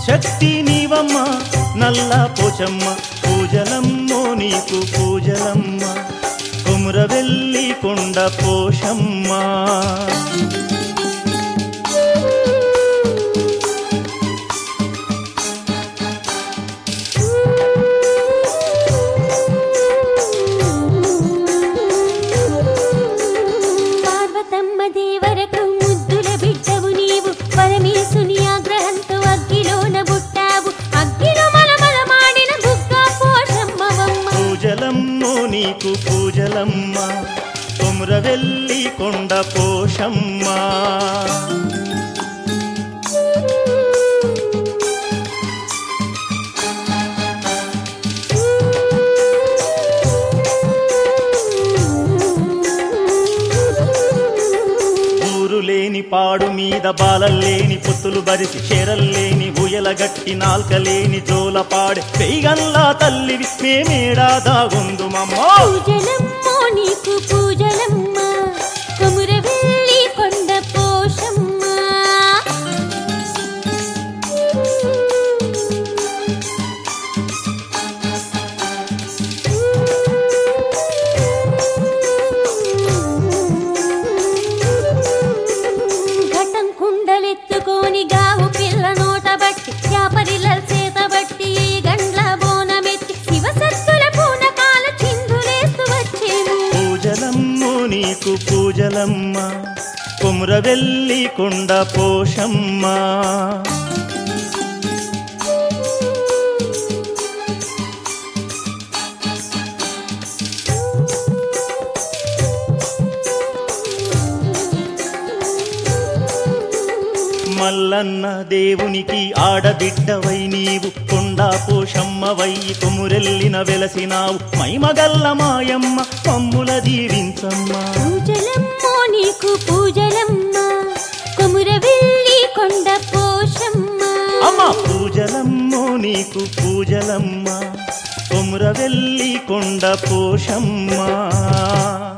శక్తి నీవమ్మ నల్ల పోచమ్మ పూజలమ్మో నీకు పూజలమ్మ కుమురవెల్లి కొండ పోషమ్మ పార్వతమ్మ దేవరకు ముద్దుల బిడ్డవు నీవు పరమేశుని ఆగ్రహంతో అగ్గిలోన బుట్టావు అగ్గిలో మలమల మాడిన బుగ్గ పోషమ్మవమ్మ పూజలమ్మో నీకు పూజలమ్మ కుమురవెల్లి కొండ పోషమ్మ ఊరు లేని పాడు మీద బాలల్లేని పొత్తులు బరిసి చెరల్లేని ఉయల గట్టి నాల్కలేని జోల పాడే పెయ్యల్లా తల్లివి మేమేడా దాగుందుమమ్మో పూజలమ్మో నీకు పూజలమ్మ కొమురవెల్లి కొండ పోషమ్మ ఘటం కుండలెత్తుకొని గావు పిల్ల నోట బట్టి యాపరిల చేత బట్టి ఈ గండ్ల బోనమెత్తి శివసత్తుల పూనకాల చిందులేస్తూ వచ్చేను పూజలమ్మో నీకు పూజలమ్మ కుమ్రవెల్లి కొండ పోషమ్మ మల్లన్న దేవునికి ఆడబిడ్డవై నీవు కొండా పోషమ్మవై కొమురెల్లిన వెలసినావు మైమగల్ల మాయమ్మ మమ్ముల దీవించమ్మా పూజలమ్మో నీకు పూజలమ్మ కొమురవెల్లి కొండ పోషమ్మ అమ్మ పూజలమ్మో నీకు పూజలమ్మ కొమురవెల్లి కొండ పోషమ్మ